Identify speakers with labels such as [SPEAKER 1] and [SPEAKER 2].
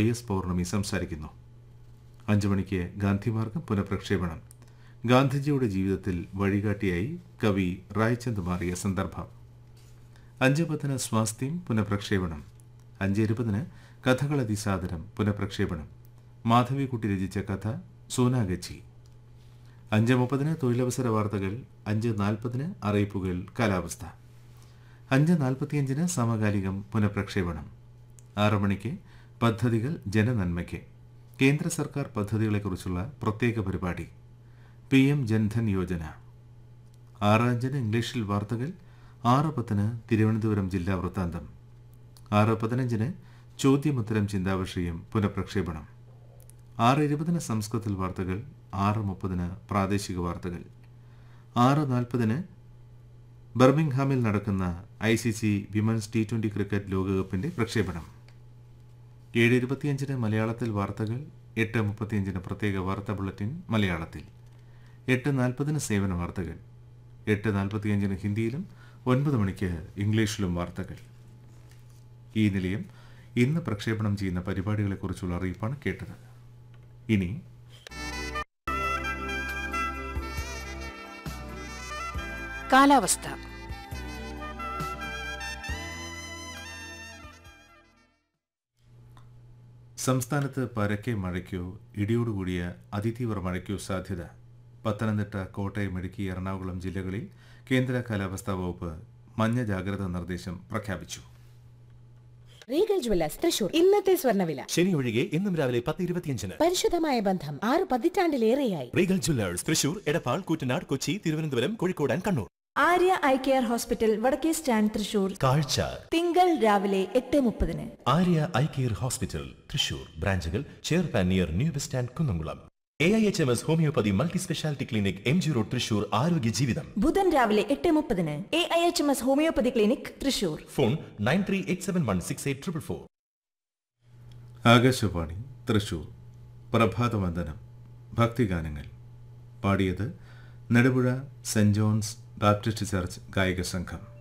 [SPEAKER 1] S പൗർണമി സംസാരിക്കുന്നു അഞ്ചു മണിക്ക് ഗാന്ധിമാർഗം പുനഃപ്രക്ഷേപണം ഗാന്ധിജിയുടെ ജീവിതത്തിൽ വഴികാട്ടിയായി കവി റായ്ചന്ദ് മാറിയ സന്ദർഭം അഞ്ച് പത്തിന് സ്വാസ്ഥ്യം പുനഃപ്രക്ഷേപണം അഞ്ച് ഇരുപതിന് കഥകളതിസാദരം പുനഃപ്രക്ഷേപണം മാധവിക്കുട്ടി രചിച്ച കഥ സോനാഗച്ചി അഞ്ച് മുപ്പതിന് തൊഴിലവസര വാർത്തകൾ അഞ്ച് നാൽപ്പതിന് അറിയിപ്പുകൾ കാലാവസ്ഥ അഞ്ച് നാൽപ്പത്തിയഞ്ചിന് സമകാലികം പുനഃപ്രക്ഷേപണം ആറ് മണിക്ക് പദ്ധതികൾ ജനനന്മയ്ക്ക് കേന്ദ്ര സർക്കാർ പദ്ധതികളെക്കുറിച്ചുള്ള പ്രത്യേക പരിപാടി പി എം ജൻധൻ യോജന ആറ് അഞ്ചിന് ഇംഗ്ലീഷിൽ വാർത്തകൾ ആറ് പത്തിന് തിരുവനന്തപുരം ജില്ലാ വൃത്താന്തം ആറ് പതിനഞ്ചിന് ചോദ്യമുത്തരം ചിന്താവിഷയം പുനഃപ്രക്ഷേപണം ആറ് ഇരുപതിന് സംസ്കൃതത്തിൽ വാർത്തകൾ ആറ് മുപ്പതിന് പ്രാദേശിക വാർത്തകൾ ആറ് നാൽപ്പതിന് ബർമിംഗ്ഹാമിൽ നടക്കുന്ന I C C women's T twenty cricket ലോകകപ്പിൻ്റെ പ്രക്ഷേപണം ഏഴ് ഇരുപത്തിയഞ്ചിന് മലയാളത്തിൽ വാർത്തകൾ എട്ട് മുപ്പത്തിയഞ്ചിന് പ്രത്യേക വാർത്താ ബുള്ളറ്റിൻ മലയാളത്തിൽ എട്ട് നാൽപ്പതിന് സേവന വാർത്തകൾ എട്ട് നാൽപ്പത്തിയഞ്ചിന് ഹിന്ദിയിലും ഒൻപത് മണിക്ക് ഇംഗ്ലീഷിലും വാർത്തകൾ ഈ നിലയം ഇന്ന് പ്രക്ഷേപണം ചെയ്യുന്ന പരിപാടികളെക്കുറിച്ചുള്ള അറിയിപ്പാണ് കേട്ടത് ഇനി
[SPEAKER 2] കാലാവസ്ഥ
[SPEAKER 1] സംസ്ഥാനത്ത് പരക്കെ മഴയ്ക്കോ ഇടിയോടുകൂടിയ അതിതീവ്ര മഴയ്ക്കോ സാധ്യത പത്തനംതിട്ട കോട്ടയം ഇടുക്കി എറണാകുളം ജില്ലകളിൽ കേന്ദ്ര കാലാവസ്ഥാ വകുപ്പ് മഞ്ഞ ജാഗ്രതാ നിർദ്ദേശം പ്രഖ്യാപിച്ചു
[SPEAKER 3] റീഗൽ ജ്വല്ലേഴ്സ് തൃശൂർ ഇന്നത്തെ സ്വർണ്ണവില
[SPEAKER 4] ശനി ഒഴികെ ഇന്നും രാവിലെ പത്ത് ഇരുപത്തിയഞ്ചിന്
[SPEAKER 3] പരിശുദ്ധമായ ബന്ധം ആറ് പതിറ്റാണ്ടിലേറെയായി
[SPEAKER 4] Regal jewellers Thrissur Edappal Koottanad Kochi Thiruvananthapuram Kozhikode and Kannur
[SPEAKER 5] Arya eye care hospital വടക്കേ സ്റ്റാൻഡ് തൃശൂർ
[SPEAKER 4] കാഴ്ച
[SPEAKER 5] തിങ്കൾ രാവിലെ എട്ട് മുപ്പതിന്
[SPEAKER 4] Arya eye care hospital Thrissur ബ്രാഞ്ചുകൾ ചെയർപാൻ near new bus stand Kunnamkulam A I H M S homoeopathy multi speciality clinic M G road Thrissur ആരോഗ്യ ജീവിതം
[SPEAKER 5] ബുധൻ രാവിലെ എട്ട് മുപ്പതിന് A I H M S homoeopathy clinic Thrissur
[SPEAKER 4] phone nine three eight seven one six eight triple four
[SPEAKER 1] Akashvani Thrissur പ്രഭാതവന്ദനം ഭക്തിഗാനങ്ങൾ പാടിയത് Nedupuzha saint John's Baptist church ഗായക സംഘം